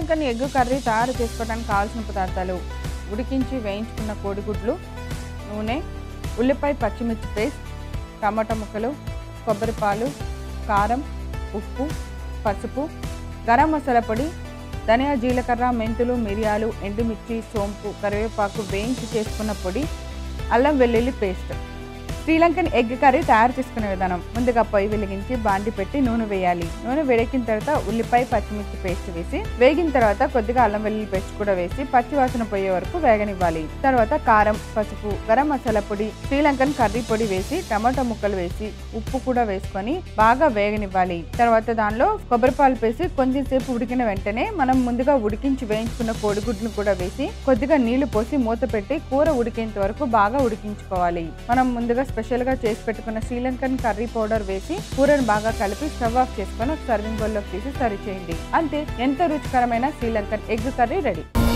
Sri Lankan egg curry తయారు చేసుకోవడానికి కావాల్సిన పదార్థాలు ఉడికించి వేయించుకున్న కోడిగుడ్లు నూనె ఉల్లిపాయ పచ్చిమిర్చి పేస్ట్ టమాటా ముక్కలు కొబ్బరి పాలు కారం ఉప్పు పసుపు గరం మసాలా పొడి ధనియా జీలకర్ర మెంతులు మిరియాలు ఎండుమిర్చి సోంపు కరివేపాకు వేయించి చేసుకున్న పొడి అల్లం వెల్లుల్లి పేస్ట్ శ్రీలంకన్ ఎగ్ కర్రీ తయారు చేసుకునే విధానం ముందుగా పొయ్యి వెలిగించి బాండి పెట్టి నూనె వేయాలి నూనె వేడెక్కిన తర్వాత ఉల్లిపాయ పచ్చిమిర్చి పేస్ట్ వేసి వేగిన తర్వాత కొద్దిగా అల్లం వెల్లుల్లి పేస్ట్ కూడా వేసి పచ్చి వాసన పోయే వరకు వేగనివ్వాలి తర్వాత కారం పసుపు గరం మసాలా పొడి శ్రీలంకన్ కర్రీ పొడి వేసి టమాటా ముక్కలు వేసి ఉప్పు కూడా వేసుకొని బాగా వేగనివ్వాలి తర్వాత దానిలో కొబ్బరి పాలు వేసి కొంచెం సేపు ఉడికిన వెంటనే మనం ముందుగా ఉడికించి వేయించుకున్న కోడిగుడ్లను కూడా వేసి కొద్దిగా నీళ్లు పోసి మూత పెట్టి కూర ఉడికేంత వరకు బాగా ఉడికించుకోవాలి మనం ముందుగా స్పెషల్ గా చేసి పెట్టుకున్న శ్రీలంకన్ కర్రీ పౌడర్ వేసి కూరను బాగా కలిపి స్టవ్ ఆఫ్ చేసుకొని ఒక సర్వింగ్ బౌల్లోకి తీసి సర్వ్ చేయండి అంతే ఎంత రుచికరమైన శ్రీలంకన్ ఎగ్ కర్రీ రెడీ